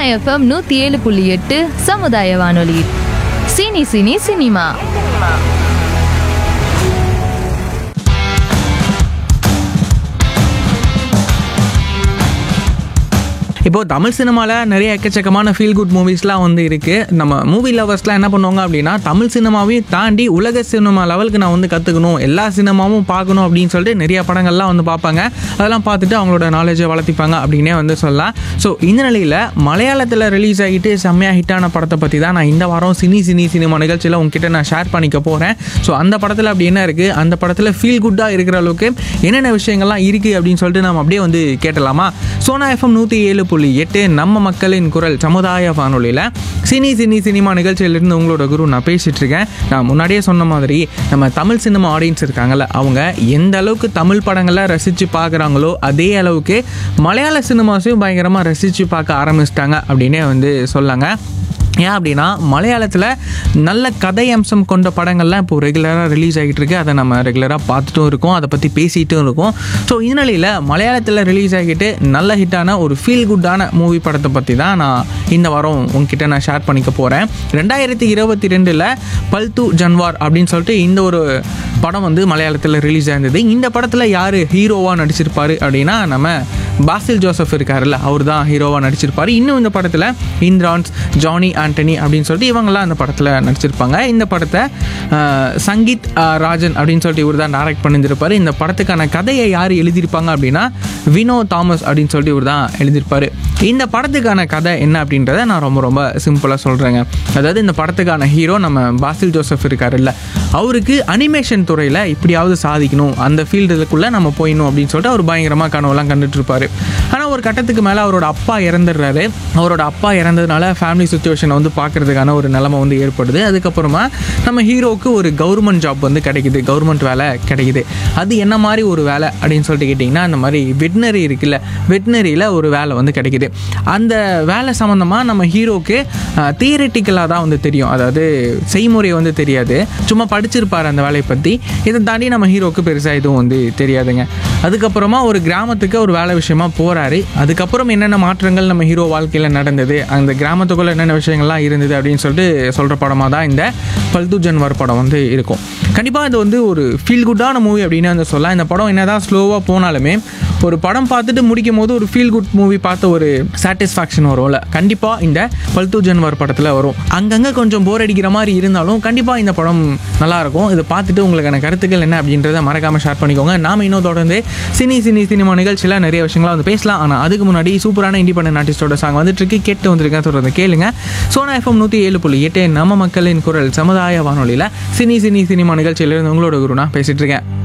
FM நூற்றி ஏழு புள்ளி எட்டு சமுதாய வானொலி சினி சினி சினிமா இப்போது தமிழ் சினிமாவில் நிறைய எக்கச்சக்கமான ஃபீல் குட் மூவிஸ்லாம் வந்து இருக்குது நம்ம மூவி லவர்ஸ்லாம் என்ன பண்ணுவாங்க அப்படின்னா தமிழ் சினிமாவையும் தாண்டி உலக சினிமா லெவலுக்கு நான் வந்து கற்றுக்கணும் எல்லா சினிமாவும் பார்க்கணும் அப்படின்னு சொல்லிட்டு நிறைய படங்கள்லாம் வந்து பார்ப்பாங்க அதெல்லாம் பார்த்துட்டு அவங்களோட நாலேஜை வளர்த்திப்பாங்க அப்படின்னே வந்து சொல்லலாம் ஸோ இந்த நிலையில் மலையாளத்தில் ரிலீஸ் ஆகிட்டு செம்மையாக ஹிட்டான படத்தை பற்றி தான் நான் இந்த வாரம் சினி சினி சினிமா நிகழ்ச்சியில் உங்ககிட்ட நான் ஷேர் பண்ணிக்க போகிறேன் ஸோ அந்த படத்தில் அப்படி என்ன இருக்குது அந்த படத்தில் ஃபீல் குட்டாக இருக்கிற அளவுக்கு என்னென்ன விஷயங்கள்லாம் இருக்குது அப்படின்னு சொல்லிட்டு நம்ம அப்படியே வந்து கேட்டலாமா சோனா எஃப்எம் நூற்றி ஏழு புள்ளி எட்டு நம்ம மக்களின் குரல் சமுதாய வானொலியில் சினி சினி சினிமா நிகழ்ச்சியிலிருந்து உங்களோட குரு நான் பேசிகிட்டு இருக்கேன் நான் முன்னாடியே சொன்ன மாதிரி நம்ம தமிழ் சினிமா ஆடியன்ஸ் இருக்காங்கல்ல அவங்க எந்த அளவுக்கு தமிழ் படங்களை ரசித்து பார்க்குறாங்களோ அதே அளவுக்கு மலையாள சினிமாஸையும் பயங்கரமாக ரசித்து பார்க்க ஆரம்பிச்சிட்டாங்க அப்படின்னே வந்து சொல்லாங்க ஏன் அப்படின்னா மலையாளத்தில் நல்ல கதை அம்சம் கொண்ட படங்கள்லாம் இப்போ ரெகுலராக ரிலீஸ் ஆகிட்டு இருக்கு அதை நம்ம ரெகுலராக பார்த்துட்டும் இருக்கோம் அதை பற்றி பேசிட்டும் இருக்கோம் ஸோ இந்த நிலையில் மலையாளத்தில் ரிலீஸ் ஆகிட்டு நல்ல ஹிட்டான ஒரு ஃபீல் குட்டான மூவி படத்தை பற்றி தான் நான் இந்த வாரம் உங்ககிட்ட நான் ஷேர் பண்ணிக்க போகிறேன் ரெண்டாயிரத்தி இருபத்தி ரெண்டில் பல்து ஜன்வார் அப்படின்னு சொல்லிட்டு இந்த ஒரு படம் வந்து மலையாளத்தில் ரிலீஸ் ஆயிருந்தது இந்த படத்தில் யார் ஹீரோவாக நடிச்சிருப்பாரு அப்படின்னா நம்ம பாசில் ஜோசப் இருக்காருல்ல அவர் தான் ஹீரோவாக நடிச்சிருப்பாரு இன்னும் இந்த படத்தில் இந்திரான்ஸ் ஜானி ஆண்டனி அப்படின்னு சொல்லிட்டு இவங்கெல்லாம் இந்த படத்தில் நடிச்சிருப்பாங்க இந்த படத்தை ஆஹ், சங்கீத் ஆஹ், ராஜன் அப்படின்னு சொல்லிட்டு இவர் தான் டைரக்ட் பண்ணியிருப்பாரு இந்த படத்துக்கான கதையை யார் எழுதியிருப்பாங்க அப்படின்னா வினோ தாமஸ் அப்படின்னு சொல்லிட்டு இவர் தான் எழுதியிருப்பாரு இந்த படத்துக்கான கதை என்ன அப்படின்றத நான் ரொம்ப ரொம்ப சிம்பிளாக சொல்கிறேங்க அதாவது இந்த படத்துக்கான ஹீரோ நம்ம பாசில் ஜோசப் இருக்காருல்ல அவருக்கு அனிமேஷன் துறையில் இப்படியாவது சாதிக்கணும் அந்த ஃபீல்டுக்குள்ளே நம்ம போயிடணும் அப்படின்னு சொல்லிட்டு அவர் பயங்கரமாக கனவுலாம் கண்டுட்டு இருப்பாரு ஆனால் ஒரு கட்டத்துக்கு மேலே அவரோட அப்பா இறந்துடுறாரு அவரோட அப்பா இறந்ததுனால ஃபேமிலி சுச்சுவேஷனை வந்து பார்க்கறதுக்கான ஒரு நிலைமை வந்து ஏற்படுது அதுக்கப்புறமா நம்ம ஹீரோவுக்கு ஒரு கவர்மெண்ட் ஜாப் வந்து கிடைக்குது கவர்மெண்ட் வேலை கிடைக்குது அது என்ன மாதிரி ஒரு வேலை அப்படின்னு சொல்லிட்டு கேட்டிங்கன்னா அந்த மாதிரி வெட்னரி இருக்குல்ல வெட்னரியில் ஒரு வேலை வந்து கிடைக்குது அந்த வேலை சம்மந்தமாக நம்ம ஹீரோக்கு தியரட்டிக்கலாக தான் வந்து தெரியும் அதாவது செய்முறை வந்து தெரியாது சும்மா படிச்சிருப்பார் அந்த வேலையை பற்றி இதை தாண்டி நம்ம ஹீரோக்கு பெருசாக எதுவும் வந்து தெரியாதுங்க அதுக்கப்புறமா ஒரு கிராமத்துக்கு ஒரு வேலை விஷயமா போகிறாரு அதுக்கப்புறம் என்னென்ன மாற்றங்கள் நம்ம ஹீரோ வாழ்க்கையில் நடந்தது அந்த கிராமத்துக்குள்ளே என்னென்ன விஷயங்கள்லாம் இருந்தது அப்படின்னு சொல்லிட்டு சொல்கிற படமாக தான் இந்த பல்து ஜன்வர் படம் வந்து இருக்கும் கண்டிப்பாக இது வந்து ஒரு ஃபீல் குட்டான மூவி அப்படின்னு வந்து சொல்லலாம் இந்த படம் என்னதான் ஸ்லோவாக போனாலுமே ஒரு படம் பார்த்துட்டு முடிக்கும் போது ஒரு ஃபீல் குட் மூவி பார்த்த ஒரு சாட்டிஸ்ஃபேக்ஷன் வரும்ல கண்டிப்பாக இந்த பல்து ஜன்வர் படத்தில் வரும் அங்கங்கே கொஞ்சம் போர் அடிக்கிற மாதிரி இருந்தாலும் கண்டிப்பாக இந்த படம் நல்லாயிருக்கும் இதை பார்த்துட்டு உங்களுக்கான கருத்துக்கள் என்ன அப்படின்றத மறக்காமல் ஷேர் பண்ணிக்கோங்க நாம இன்னும் தொடர்ந்து சினி சினி சினிமா நிகழ்ச்சியில் நிறைய விஷயங்களா வந்து பேசலாம் ஆனால் அதுக்கு முன்னாடி சூப்பரான இண்டிபெண்டன்ட் ஆர்டிஸ்டோட சாங் வந்துட்டு இருக்கு கேட்டு வந்திருக்கேன் தொடர்ந்து கேளுங்க சோனா எஃப்எம் நூற்றி ஏழு புள்ளி எட்டு நம்ம மக்களின் குரல் சமுதாய வானொலியில் சினி சினி சினிமா நிகழ்ச்சியிலிருந்து உங்களோட குரு நான் பேசிட்டு இருக்கேன்